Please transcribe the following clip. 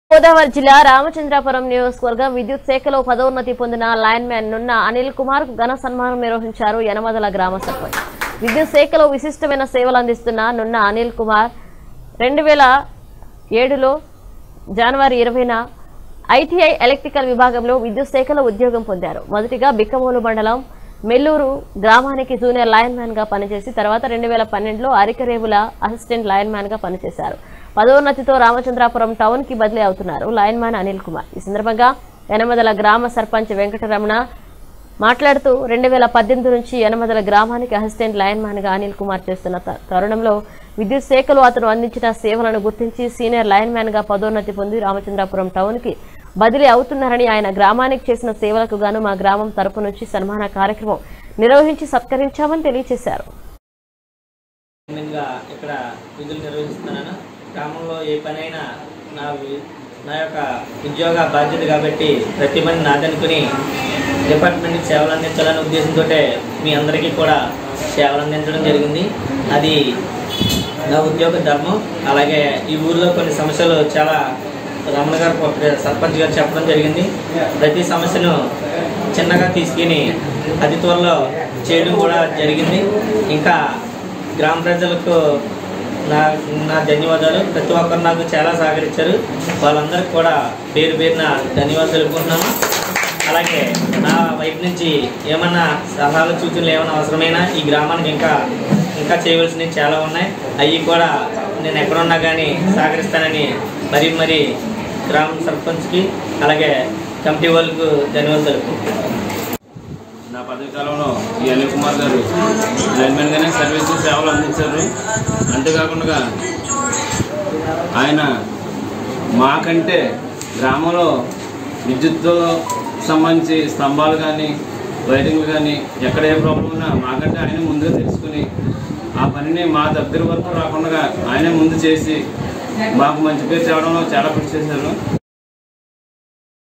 గోదావరి జిల్లా రామచంద్రాపురం నియోజకవర్గం విద్యుత్ శాఖలో పదోన్నతి పొందిన లైన్ మ్యాన్ నున్న అనిల్ కుమార్ కు ఘన సన్మానం నిర్వహించారు యనమదల గ్రామ సర్పంచ్ విద్యుత్ శాఖలో విశిష్టమైన సేవలు అందిస్తున్న నున్న అనిల్ కుమార్ రెండు వేల ఏడులో జనవరి ఇరవైన ఐటీఐ ఎలక్ట్రికల్ విభాగంలో విద్యుత్ శాఖలో ఉద్యోగం పొందారు మొదటిగా బిక్కమోలు మండలం మెల్లూరు గ్రామానికి జూనియర్ లైన్ మ్యాన్ గా పనిచేసి తర్వాత రెండు వేల పన్నెండులో అరికరేవుల అసిస్టెంట్ లైన్ మ్యాన్ గా పనిచేశారు పదోన్నతితో రామచంద్రాపురం టౌన్ కి బదిలీ అవుతున్నారు లైన్ మ్యాన్ అనిల్ కుమార్ ఈ సందర్భంగా యనమదల గ్రామ సర్పంచ్ వెంకటరమణ మాట్లాడుతూ రెండు వేల పద్దెనిమిది నుంచి యనమదల గ్రామానికి అసిస్టెంట్ లైన్ మ్యాన్ గా అనిల్ కుమార్ చేస్తున్న త- తరుణంలో విద్యుత్ శాఖలో అతను అందించిన సేవలను గుర్తించి సీనియర్ లైన్ మ్యాన్ గా పదోన్నతి పొంది రామచంద్రాపురం టౌన్ కి బదిలీ అవుతున్నారని ఆయన గ్రామానికి చేసిన సేవలకు గాను మా గ్రామం తరపు నుంచి సన్మాన కార్యక్రమం నిర్వహించి సత్కరించామని తెలియజేశారు గా ఇక్కడ విధులు నిర్వహిస్తున్నాను గ్రామంలో ఏ పనైనా నా వి- నా యొక్క ఉద్యోగ బాధ్యత కాబట్టి ప్రతి పని నాదనుకుని డిపార్ట్మెంట్కి సేవలు అందించాలనే ఉద్దేశంతో మీ అందరికీ కూడా సేవలు అందించడం జరిగింది అది నా ఉద్యోగ ధర్మం అలాగే ఈ ఊర్లో కొన్ని సమస్యలు చాలా రమణ గారు ఒక సర్పంచ్ గారు చెప్పడం జరిగింది ప్రతి సమస్యను చిన్నగా తీసుకుని అతి త్వరలో చేయడం కూడా జరిగింది ఇంకా గ్రామ ప్రజలకు నా నా ధన్యవాదాలు ప్రతి ఒక్కరు నాకు చాలా సహకరించారు వాళ్ళందరికీ కూడా పేరు పేరున ధన్యవాదాలు తెలుపుకుంటున్నాను అలాగే నా వైపు నుంచి ఏమన్నా సలహాలు సూచనలు ఏమైనా అవసరమైనా ఈ గ్రామానికి ఇంకా ఇంకా చేయవలసినవి చాలా ఉన్నాయి అవి కూడా నేను ఎక్కడున్నా కానీ సహకరిస్తానని మరీ మరీ గ్రామ సర్పంచ్కి అలాగే కమిటీ వాళ్ళకు ధన్యవాదాలు తెలుపుకుంటున్నాను నా పదవి కాలంలో ఈ అనిల్ కుమార్ గారు లైన్మెన్గానే సర్వీస్ సేవలు అందించారు అంతేకాకుండా ఆయన మాకంటే గ్రామంలో విద్యుత్తో సంబంధించి స్తంభాలు కానీ వైరింగ్లు కానీ ఎక్కడ ఏ ప్రాబ్లం ఉన్నా మాకంటే ఆయన ముందుగా తెలుసుకుని ఆ పనిని మా దగ్గర వరకు రాకుండా ఆయనే ముందు చేసి మాకు మంచి పేరు తేవడంలో చాలా కృషి చేశారు